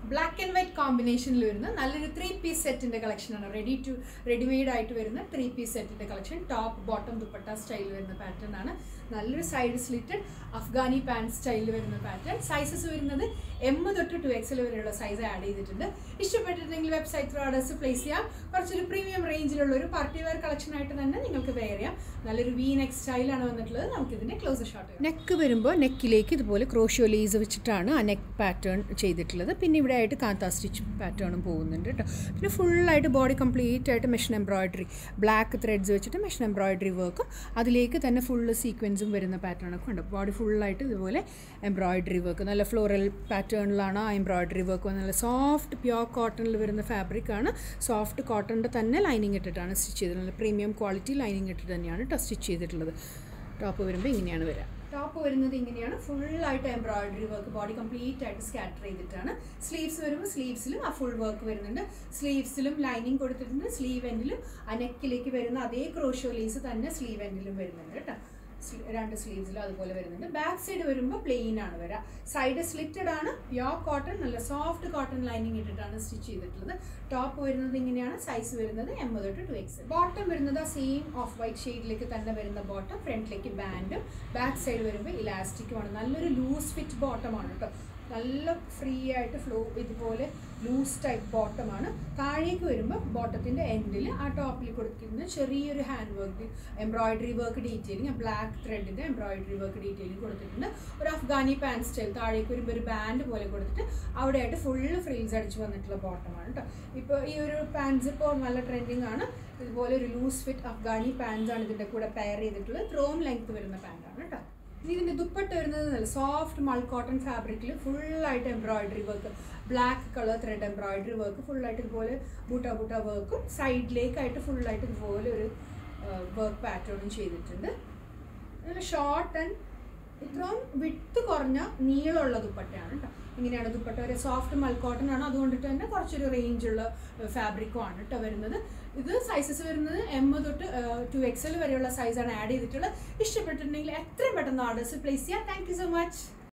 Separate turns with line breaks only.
black and white കോമ്പിനേഷനിൽ വരുന്ന നല്ലൊരു ത്രീ പീസ് സെറ്റിന്റെ കളക്ഷനാണ് റെഡി ടു റെഡിമെയ്ഡ് ആയിട്ട് വരുന്ന ത്രീ പീസ് സെറ്റിന്റെ collection top bottom dupatta style വരുന്ന പാറ്റേൺ ആണ് നല്ലൊരു സൈഡ് സ്ലിറ്റഡ് അഫ്ഗാനി പാൻറ് സ്റ്റൈലിൽ വരുന്ന പാറ്റേൺ സൈസസ് വരുന്നത് എം തൊട്ട് ടു എക്സൽ വരെയുള്ള സൈസ് ആഡ് ചെയ്തിട്ടുണ്ട് ഇഷ്ടപ്പെട്ടിട്ടുണ്ടെങ്കിൽ വെബ്സൈറ്റ് ത്രൂ ഓർഡേഴ്സ് പ്ലേസ് ചെയ്യാം കുറച്ചൊരു പ്രീമിയം റേഞ്ചിലുള്ള ഒരു പാർട്ടി വെയർ കളക്ഷൻ ആയിട്ട് തന്നെ നിങ്ങൾക്ക് വെയർ ചെയ്യാം നല്ലൊരു വി നെക്ക് സ്റ്റൈലാണ് വന്നിട്ടുള്ളത് നമുക്ക് ഇതിന്റെ ക്ലോസ് ഷോട്ട് നെക്ക് വരുമ്പോൾ നെക്കിലേക്ക് ഇതുപോലെ ക്രോഷ്യോ ലേസ് വെച്ചിട്ടാണ് ആ നെക്ക് പാറ്റേൺ ചെയ്തിട്ടുള്ളത് പിന്നെ ഇവിടെ ആയിട്ട് കാന്ത സ്റ്റിച്ച് പാറ്റേണും പോകുന്നുണ്ട് കേട്ടോ പിന്നെ ഫുള്ളായിട്ട് ബോഡി കംപ്ലീറ്റ് ആയിട്ട് മെഷീൻ എംബ്രോയിഡറി ബ്ലാക്ക് ത്രെഡ്സ് വെച്ചിട്ട് മെഷീൻ എംബ്രോയിഡറി വർക്കും അതിലേക്ക് തന്നെ ഫുള്ള് സീക്വൻസും വരുന്ന പാറ്റേണൊക്കെ ഉണ്ട് ബോഡി ഫുള്ളായിട്ട് ഇതുപോലെ എംബ്രോയിഡറി വർക്ക് നല്ല ഫ്ലോറൽ പാറ്റേണിലാണ് ആ എംബ്രോയിഡറി വർക്ക് നല്ല സോഫ്റ്റ് പ്യോർ കോട്ടണിൽ വരുന്ന ഫാബ്രിക്കാണ് സോഫ്റ്റ് കോട്ടണിൻ്റെ തന്നെ ലൈനിങ് ഇട്ടിട്ടാണ് സ്റ്റിച്ച് ചെയ്തത് നല്ല പ്രീമിയം ക്വാളിറ്റി ലൈനിങ് ഇട്ടിട്ട് തന്നെയാണ് കേട്ടോ സ്റ്റിച്ച് ചെയ്തിട്ടുള്ളത് ടോപ്പ് വരുമ്പോൾ ഇങ്ങനെയാണ് വരിക ടോപ്പ് വരുന്നത് ഇങ്ങനെയാണ് ഫുള്ളായിട്ട് എംബ്രോയിഡറി വർക്ക് ബോഡി കംപ്ലീറ്റ് ആയിട്ട് സ്കാറ്റർ ചെയ്തിട്ടാണ് സ്ലീവ്സ് വരുമ്പോൾ സ്ലീവ്സിലും ആ ഫുൾ വർക്ക് വരുന്നുണ്ട് സ്ലീവ്സിലും ലൈനിങ് കൊടുത്തിട്ടുണ്ട് സ്ലീവ് എൻഡിലും ആ നെക്കിലേക്ക് വരുന്ന അതേ ക്രോഷോ ലീസ് തന്നെ സ്ലീവ് എൻഡിലും വരുന്നുണ്ട് കേട്ടോ സ്ലീ- രണ്ട് സ്ലീവ്സിലും അതുപോലെ വരുന്നുണ്ട് ബാക്ക് സൈഡ് വരുമ്പോൾ പ്ലെയിൻ ആണ് വരിക സൈഡ് സ്ലിറ്റഡ് ആണ് പ്യോർ കോട്ടൺ നല്ല സോഫ്റ്റ് കോട്ടൺ ലൈനിങ് ഇട്ടിട്ടാണ് സ്റ്റിച്ച് ചെയ്തിട്ടുള്ളത് ടോപ്പ് വരുന്നത് ഇങ്ങനെയാണ് സൈസ് വരുന്നത് എം തൊട്ട് ടു എക്സ് ബോട്ടം വരുന്നത് ആ സെയിം ഓഫ് വൈറ്റ് ഷെയ്ഡിലേക്ക് തന്നെ വരുന്ന ബോട്ടം ഫ്രണ്ടിലേക്ക് ബാൻഡും ബാക്ക് സൈഡ് വരുമ്പോൾ ഇലാസ്റ്റിക്കുമാണ് നല്ലൊരു ലൂസ് ഫിറ്റ് ബോട്ടമാണ് കേട്ടോ നല്ല ഫ്രീ ആയിട്ട് ഫ്ലോ ഇതുപോലെ ലൂസ് ടൈപ്പ് ബോട്ടമാണ് താഴേക്ക് വരുമ്പോൾ ബോട്ടത്തിൻ്റെ എൻഡിൽ ആ ടോപ്പിൽ കൊടുത്തിരുന്ന ചെറിയൊരു hand work embroidery work detailing black ത്രെഡിൻ്റെ എംബ്രോയിഡറി വർക്ക് ഡീറ്റെയിലിംഗ് കൊടുത്തിട്ടുണ്ട് ഒരു അഫ്ഗാനി പാൻറ് സ്റ്റൈൽ താഴേക്ക് വരുമ്പോൾ ഒരു ബാൻഡ് പോലെ കൊടുത്തിട്ട് അവിടെയായിട്ട് ഫുള്ള് ഫ്രീൽസ് അടിച്ച് വന്നിട്ടുള്ള ബോട്ടമാണ് കേട്ടോ ഇപ്പോൾ ഈ ഒരു പാൻസ് ഇപ്പോൾ നല്ല ട്രെൻഡിങ് ആണ് ഇതുപോലെ ഒരു ലൂസ് ഫിറ്റ് അഫ്ഗാനി പാൻസ് ആണ് ഇതിൻ്റെ കൂടെ പെയർ ചെയ്തിട്ടുള്ളത് ത്രോം ലെങ്ത് വരുന്ന പാൻറ്റാണ് കേട്ടോ ഇനി ഇതിൻ്റെ ദുപ്പട്ട വരുന്നത് നല്ല സോഫ്റ്റ് മൾ കോട്ടൺ ഫാബ്രിക്കിൽ ഫുള്ളായിട്ട് embroidery work black colour thread embroidery work ഫുള്ളായിട്ട് ഇതുപോലെ ബൂട്ട ബൂട്ട വർക്കും സൈഡിലേക്കായിട്ട് ഫുള്ളായിട്ട് ഇതുപോലെ ഒരു വർക്ക് പാറ്റേണും ചെയ്തിട്ടുണ്ട് നല്ല ഷോർട്ട് ആൻഡ് ഇത്രയും വിട്ട് കുറഞ്ഞ നീളമുള്ള ദുപ്പട്ടയാണ് കേട്ടോ ഇങ്ങനെയാണ് ദുപ്പട്ട ഒരു സോഫ്റ്റ് മൽക്കോട്ടൺ ആണ് അതുകൊണ്ടിട്ട് തന്നെ കുറച്ചൊരു റേഞ്ചുള്ള ഫാബ്രിക്കും ആണ് കേട്ടോ വരുന്നത് ഇത് സൈസസ് വരുന്നത് എം തൊട്ട് ടു എക്സൽ വരെയുള്ള സൈസാണ് ആഡ് ചെയ്തിട്ടുള്ളത് ഇഷ്ടപ്പെട്ടിട്ടുണ്ടെങ്കിൽ എത്രയും പെട്ടെന്ന് ഓർഡേഴ്സ് പ്ലേസ് ചെയ്യാം താങ്ക് യു സോ മച്ച്